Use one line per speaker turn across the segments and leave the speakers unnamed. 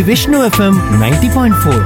Vishnu FM ninety point four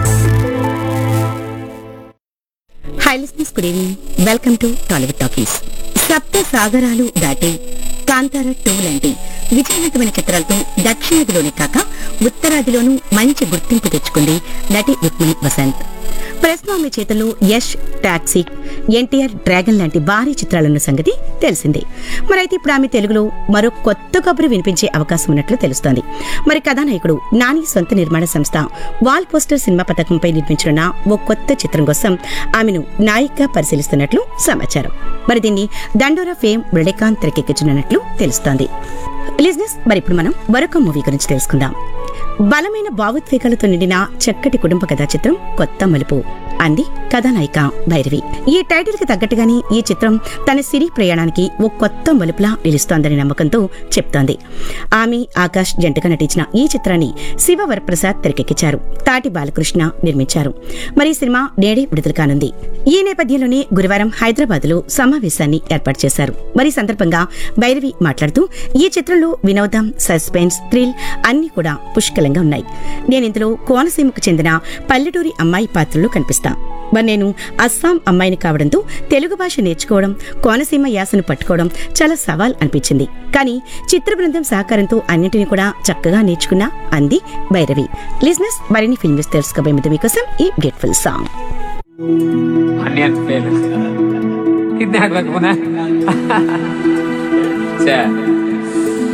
hi listeners good evening welcome to Tollywood talkies సప్త సాగరాలు దాటి Kantara two లాంటి విజయవంతమైన చిత్రాలతో దక్షిణాదిలోనే కాక ఉత్తరాదిలోనూ మంచి గుర్తింపు తెచ్చుకుంది నటి రుక్మిణి వసంత్ ప్రస్తుతం ఆమె చేతుల్లో యష్ టాక్సీ ఎన్టీఆర్ డ్రాగన్ లాంటి భారీ చిత్రాలున్న సంగతి తెలిసిందే మరైతే ఇప్పుడు ఆమె తెలుగులో మరో కొత్త కబురు వినిపించే అవకాశం ఉన్నట్లు తెలుస్తోంది మరి కథానాయకుడు నాని సొంత నిర్మాణ సంస్థ వాల్ పోస్టర్ సినిమా పథకంపై నిర్మించనున్న ఓ కొత్త చిత్రం కోసం ఆమెను నాయికగా పరిశీలిస్తున్నట్లు సమాచారం మరి దీన్ని దండోరా ఫేమ్ మృళికాంత్ తెరకెక్కించనున్నట్లు తెలుస్తోంది లిజినెస్ మరి ఇప్పుడు మనం మరొక మూవీ గురించి తెలుసుకుందాం బలమైన భావోద్వేగాలతో నిండిన చక్కటి కుటుంబ కథా చిత్రం కొత్త మలుపు అంది కథానాయిక భైరవి ఈ టైటిల్ కి తగ్గట్టుగానే ఈ చిత్రం తన సిరి ప్రయాణానికి ఓ కొత్త మలుపులా నిలుస్తోందని నమ్మకంతో చెప్తోంది ఆమె ఆకాష్ జంటగా నటించిన ఈ చిత్రాన్ని శివ వరప్రసాద్ తెరకెక్కించారు తాటి బాలకృష్ణ నిర్మించారు మరి ఈ సినిమా నేడే విడుదల కానుంది ఈ నేపథ్యంలోనే గురువారం హైదరాబాద్ లో సమావేశాన్ని ఏర్పాటు చేశారు మరి ఈ సందర్భంగా భైరవి మాట్లాడుతూ ఈ చిత్రంలో వినోదం సస్పెన్స్ థ్రిల్ అన్ని కూడా పుష్కలంగా ఉన్నాయి నేను ఇందులో కోనసీమకు చెందిన పల్లెటూరి అమ్మాయి పాత్రలో కనిపిస్తా మరి నేను అస్సాం అమ్మాయిని కావడంతో తెలుగు భాష నేర్చుకోవడం కోనసీమ యాసను పట్టుకోవడం చాలా సవాల్ అనిపించింది కానీ చిత్ర బృందం సహకారంతో అన్నింటినీ కూడా చక్కగా నేర్చుకున్నా అంది భైరవి లిజినెస్ మరిన్ని ఫిల్మ్స్ తెలుసుకోబోయే ముందు మీకోసం ఈ బ్యూటిఫుల్ సాంగ్
Onion fails. कितने हाथ लगना छह